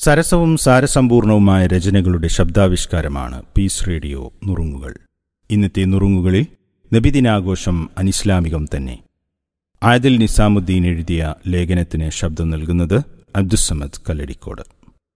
സരസവും സാരസമ്പൂർണവുമായ രചനകളുടെ ശബ്ദാവിഷ്കാരമാണ് piece radio നുറുങ്ങുകൾ ഇന്നത്തെ നുറുങ്ങുകളിൽ നബിദിനാഘോഷം അനിസ്ലാമികം തന്നെ ആയതിൽ നിസാമുദ്ദീൻ എഴുതിയ ലേഖനത്തിന് ശബ്ദം നൽകുന്നത് അബ്ദുസമദ് കല്ലടിക്കോട്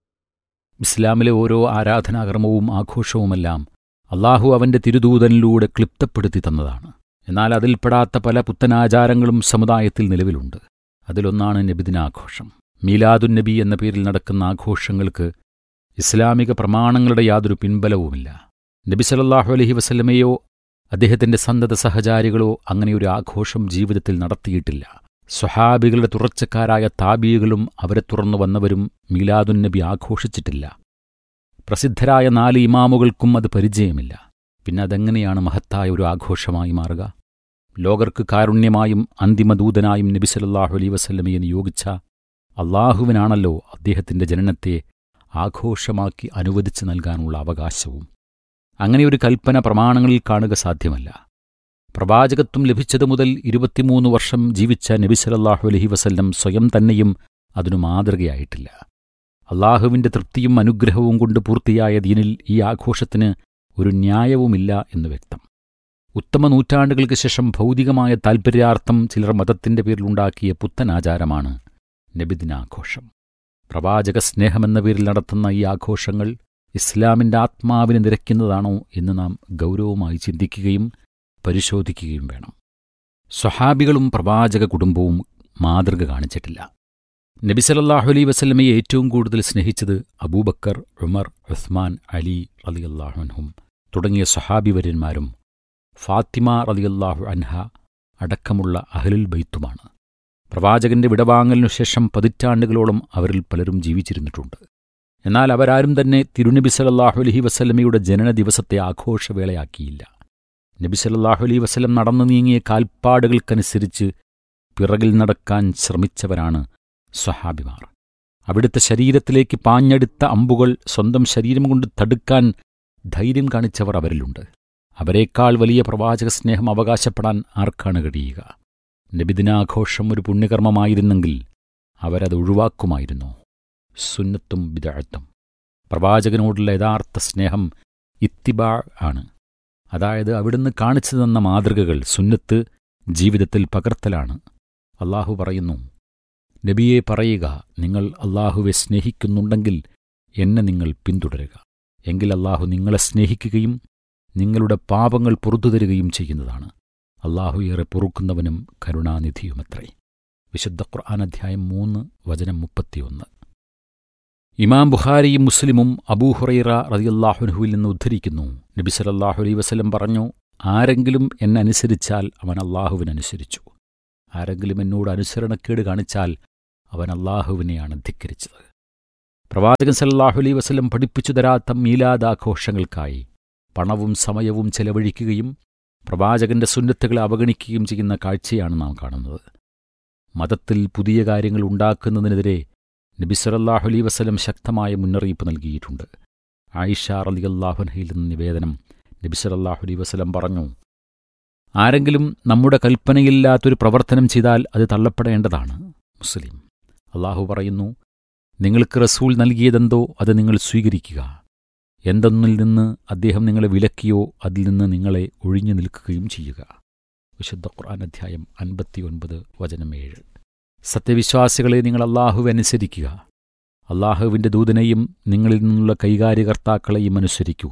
ഇസ്ലാമിലെ ഓരോ ആരാധനാകർമ്മവും ആഘോഷവുമെല്ലാം അള്ളാഹു അവന്റെ തിരുദൂതനിലൂടെ ക്ലിപ്തപ്പെടുത്തി തന്നതാണ് എന്നാൽ അതിൽപ്പെടാത്ത പല പുത്തനാചാരങ്ങളും സമുദായത്തിൽ നിലവിലുണ്ട് അതിലൊന്നാണ് നബിദിനാഘോഷം മീലാദുൻ നബി എന്ന പേരിൽ നടക്കുന്ന ആഘോഷങ്ങൾക്ക് ഇസ്ലാമിക പ്രമാണങ്ങളുടെ യാതൊരു പിൻബലവുമില്ല നബി സലല്ലാഹു അലഹി വസല്ലമയോ അദ്ദേഹത്തിന്റെ സന്തത സഹചാരികളോ അങ്ങനെയൊരു ആഘോഷം ജീവിതത്തിൽ നടത്തിയിട്ടില്ല സ്വഹാബികളുടെ തുറച്ചക്കാരായ താബിയകളും അവരെ തുറന്നു വന്നവരും മീലാദുൻ നബി ആഘോഷിച്ചിട്ടില്ല പ്രസിദ്ധരായ നാല് ഇമാമുകൾക്കും അത് പരിചയമില്ല പിന്നെ അതെങ്ങനെയാണ് മഹത്തായ ഒരു ആഘോഷമായി മാറുക ലോകർക്ക് കാരുണ്യമായും അന്തിമദൂതനായും നബി സലല്ലാഹു അലൈ വസല്ലമയെ നിയോഗിച്ച അള്ളാഹുവിനാണല്ലോ അദ്ദേഹത്തിന്റെ ജനനത്തെ ആഘോഷമാക്കി അനുവദിച്ചു നൽകാനുള്ള അവകാശവും അങ്ങനെയൊരു കൽപ്പന പ്രമാണങ്ങളിൽ കാണുക സാധ്യമല്ല പ്രവാചകത്വം ലഭിച്ചതു മുതൽ ഇരുപത്തിമൂന്ന് വർഷം ജീവിച്ച നബി സലല്ലാഹു അലഹി വസല്ലം സ്വയം തന്നെയും അതിനു മാതൃകയായിട്ടില്ല അള്ളാഹുവിന്റെ തൃപ്തിയും അനുഗ്രഹവും കൊണ്ട് പൂർത്തിയായ ദീനിൽ ഈ ആഘോഷത്തിന് ഒരു ന്യായവുമില്ല എന്ന് വ്യക്തം ഉത്തമ നൂറ്റാണ്ടുകൾക്ക് ശേഷം ഭൗതികമായ താൽപര്യാർത്ഥം ചിലർ മതത്തിന്റെ പേരിലുണ്ടാക്കിയ പുത്തനാചാരമാണ് നബിദിനാഘോഷം പ്രവാചക സ്നേഹമെന്ന പേരിൽ നടത്തുന്ന ഈ ആഘോഷങ്ങൾ ഇസ്ലാമിന്റെ ആത്മാവിന് നിരക്കുന്നതാണോ എന്ന് നാം ഗൗരവമായി ചിന്തിക്കുകയും പരിശോധിക്കുകയും വേണം സ്വഹാബികളും പ്രവാചക കുടുംബവും മാതൃക കാണിച്ചിട്ടില്ല നബി സലല്ലാഹു അലൈ വസല്ലമയെ ഏറ്റവും കൂടുതൽ സ്നേഹിച്ചത് അബൂബക്കർ ഉമർ ഉസ്മാൻ അലി റലിയല്ലാഹുൻഹും തുടങ്ങിയ സ്വഹാബിവര്യന്മാരും ഫാത്തിമ റലിയല്ലാഹു അൻഹ അടക്കമുള്ള അഹലുൽ ബൈത്തുമാണ് പ്രവാചകന്റെ വിടവാങ്ങലിനു ശേഷം പതിറ്റാണ്ടുകളോളം അവരിൽ പലരും ജീവിച്ചിരുന്നിട്ടുണ്ട് എന്നാൽ അവരാരും തന്നെ തിരുനബി സലല്ലാഹു അലഹി വസല്ലമയുടെ ജനന ദിവസത്തെ ആഘോഷവേളയാക്കിയില്ല നബി സലല്ലാഹു അലൈഹി വസല്ലം നടന്നു നീങ്ങിയ കാൽപ്പാടുകൾക്കനുസരിച്ച് പിറകിൽ നടക്കാൻ ശ്രമിച്ചവരാണ് സ്വഹാബിമാർ അവിടുത്തെ ശരീരത്തിലേക്ക് പാഞ്ഞെടുത്ത അമ്പുകൾ സ്വന്തം ശരീരം കൊണ്ട് തടുക്കാൻ ധൈര്യം കാണിച്ചവർ അവരിലുണ്ട് അവരെക്കാൾ വലിയ പ്രവാചക സ്നേഹം അവകാശപ്പെടാൻ ആർക്കാണ് കഴിയുക നബിദിനാഘോഷം ഒരു പുണ്യകർമ്മമായിരുന്നെങ്കിൽ അവരത് ഒഴിവാക്കുമായിരുന്നു സുന്നത്തും ബിദഅത്തും പ്രവാചകനോടുള്ള യഥാർത്ഥ സ്നേഹം ഇത്തിബാ ആണ് അതായത് അവിടുന്ന് കാണിച്ചു തന്ന മാതൃകകൾ സുന്നത്ത് ജീവിതത്തിൽ പകർത്തലാണ് അള്ളാഹു പറയുന്നു നബിയെ പറയുക നിങ്ങൾ അള്ളാഹുവെ സ്നേഹിക്കുന്നുണ്ടെങ്കിൽ എന്നെ നിങ്ങൾ പിന്തുടരുക എങ്കിൽ അള്ളാഹു നിങ്ങളെ സ്നേഹിക്കുകയും നിങ്ങളുടെ പാപങ്ങൾ പുറത്തു തരികയും ചെയ്യുന്നതാണ് അള്ളാഹു ഏറെ പൊറുക്കുന്നവനും കരുണാനിധിയുമത്രേ വിശുദ്ധ ഖുർആൻ അധ്യായം മൂന്ന് വചനം മുപ്പത്തിയൊന്ന് ഇമാം ബുഖാരിയും മുസ്ലിമും അബൂഹുറൈറ റതിയല്ലാഹുനുഹുവിൽ നിന്ന് ഉദ്ധരിക്കുന്നു നബി സലല്ലാഹു അലൈ വസലം പറഞ്ഞു ആരെങ്കിലും എന്നെ അനുസരിച്ചാൽ അവൻ അള്ളാഹുവിനനുസരിച്ചു ആരെങ്കിലും എന്നോട് അനുസരണക്കേട് കാണിച്ചാൽ അവൻ അള്ളാഹുവിനെയാണ് ധിക്കരിച്ചത് പ്രവാചകൻ സല്ലാഹു അലൈ വസലം പഠിപ്പിച്ചു തരാത്ത മീലാദാഘോഷങ്ങൾക്കായി പണവും സമയവും ചെലവഴിക്കുകയും പ്രവാചകന്റെ സുന്നത്തുകളെ അവഗണിക്കുകയും ചെയ്യുന്ന കാഴ്ചയാണ് നാം കാണുന്നത് മതത്തിൽ പുതിയ കാര്യങ്ങൾ ഉണ്ടാക്കുന്നതിനെതിരെ നബി സലല്ലാഹു അലൈ വസലം ശക്തമായ മുന്നറിയിപ്പ് നൽകിയിട്ടുണ്ട് ആയിഷ റലിയല്ലാഹുനഹയിൽ നിന്ന് നിവേദനം നബി സലല്ലാഹു അലൈ വസലം പറഞ്ഞു ആരെങ്കിലും നമ്മുടെ കൽപ്പനയില്ലാത്തൊരു പ്രവർത്തനം ചെയ്താൽ അത് തള്ളപ്പെടേണ്ടതാണ് മുസ്ലിം അള്ളാഹു പറയുന്നു നിങ്ങൾക്ക് റസൂൽ നൽകിയതെന്തോ അത് നിങ്ങൾ സ്വീകരിക്കുക എന്തൊന്നിൽ നിന്ന് അദ്ദേഹം നിങ്ങളെ വിലക്കിയോ അതിൽ നിന്ന് നിങ്ങളെ ഒഴിഞ്ഞു നിൽക്കുകയും ചെയ്യുക വിശുദ്ധ ഖുർആൻ അധ്യായം അൻപത്തിയൊൻപത് വചനം ഏഴ് സത്യവിശ്വാസികളെ നിങ്ങൾ അള്ളാഹുവെ അനുസരിക്കുക അള്ളാഹുവിൻ്റെ ദൂതനെയും നിങ്ങളിൽ നിന്നുള്ള കൈകാര്യകർത്താക്കളെയും അനുസരിക്കുക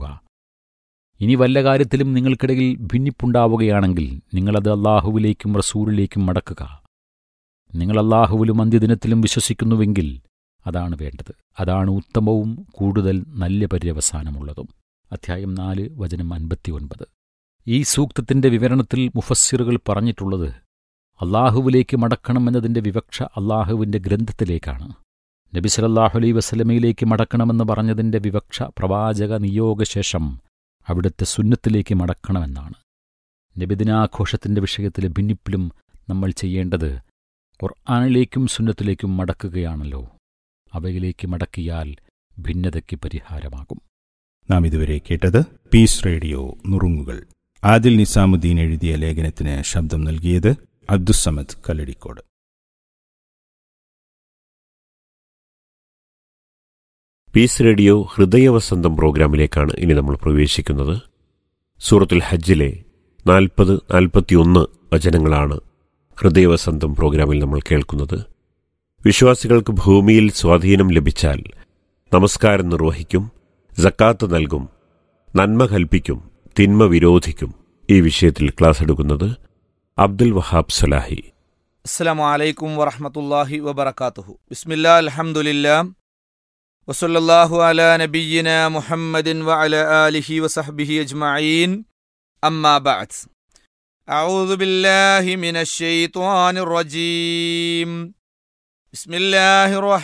ഇനി വല്ല കാര്യത്തിലും നിങ്ങൾക്കിടയിൽ ഭിന്നിപ്പുണ്ടാവുകയാണെങ്കിൽ നിങ്ങളത് അള്ളാഹുവിലേക്കും റസൂലിലേക്കും മടക്കുക നിങ്ങൾ അള്ളാഹുവിലും അന്ത്യദിനത്തിലും വിശ്വസിക്കുന്നുവെങ്കിൽ അതാണ് വേണ്ടത് അതാണ് ഉത്തമവും കൂടുതൽ നല്ല പര്യവസാനമുള്ളതും അധ്യായം നാല് വചനം അൻപത്തിയൊൻപത് ഈ സൂക്തത്തിന്റെ വിവരണത്തിൽ മുഫസ്സിറുകൾ പറഞ്ഞിട്ടുള്ളത് അള്ളാഹുവിലേക്ക് മടക്കണമെന്നതിന്റെ വിവക്ഷ അള്ളാഹുവിന്റെ ഗ്രന്ഥത്തിലേക്കാണ് നബി സലല്ലാഹു അലൈ വസലമയിലേക്ക് മടക്കണമെന്ന് പറഞ്ഞതിന്റെ വിവക്ഷ പ്രവാചക നിയോഗശേഷം അവിടുത്തെ സുന്നത്തിലേക്ക് മടക്കണമെന്നാണ് നബിദിനാഘോഷത്തിന്റെ വിഷയത്തിലെ ഭിന്നിപ്പിലും നമ്മൾ ചെയ്യേണ്ടത് ഖുർആാനിലേക്കും സുന്നത്തിലേക്കും മടക്കുകയാണല്ലോ അവയിലേക്ക് മടക്കിയാൽ ഭിന്നതയ്ക്ക് പരിഹാരമാകും നാം ഇതുവരെ കേട്ടത് പീസ് റേഡിയോ നുറുങ്ങുകൾ ആദിൽ നിസാമുദ്ദീൻ എഴുതിയ ലേഖനത്തിന് ശബ്ദം നൽകിയത് അബ്ദുസമദ് കല്ലടിക്കോട് പീസ് റേഡിയോ ഹൃദയവസന്തം പ്രോഗ്രാമിലേക്കാണ് ഇനി നമ്മൾ പ്രവേശിക്കുന്നത് സൂറത്തുൽ ഹജ്ജിലെ നാൽപ്പത് നാൽപ്പത്തിയൊന്ന് വചനങ്ങളാണ് ഹൃദയവസന്തം പ്രോഗ്രാമിൽ നമ്മൾ കേൾക്കുന്നത് വിശ്വാസികൾക്ക് ഭൂമിയിൽ സ്വാധീനം ലഭിച്ചാൽ നമസ്കാരം നിർവഹിക്കും ജക്കാത്ത് നൽകും നന്മ കൽപ്പിക്കും തിന്മ വിരോധിക്കും ഈ വിഷയത്തിൽ ക്ലാസ് എടുക്കുന്നത് അബ്ദുൽ വഹാബ് സലാഹി അസ്സാം വലൈക്കും വറഹമത്തല്ലാഹി വബർക്കാത്തുഹു ബിസ്മില്ലാ അൽഹംദുലില്ലാ വസല്ലല്ലാഹു അലാ നബിയ്യിന മുഹമ്മദിൻ വഅല ആലിഹി വസഹ്ബിഹി അജ്മഈൻ അമ്മാ ബഅദ് أعوذ بالله من الشيطان الرجيم بسم الله الرحمن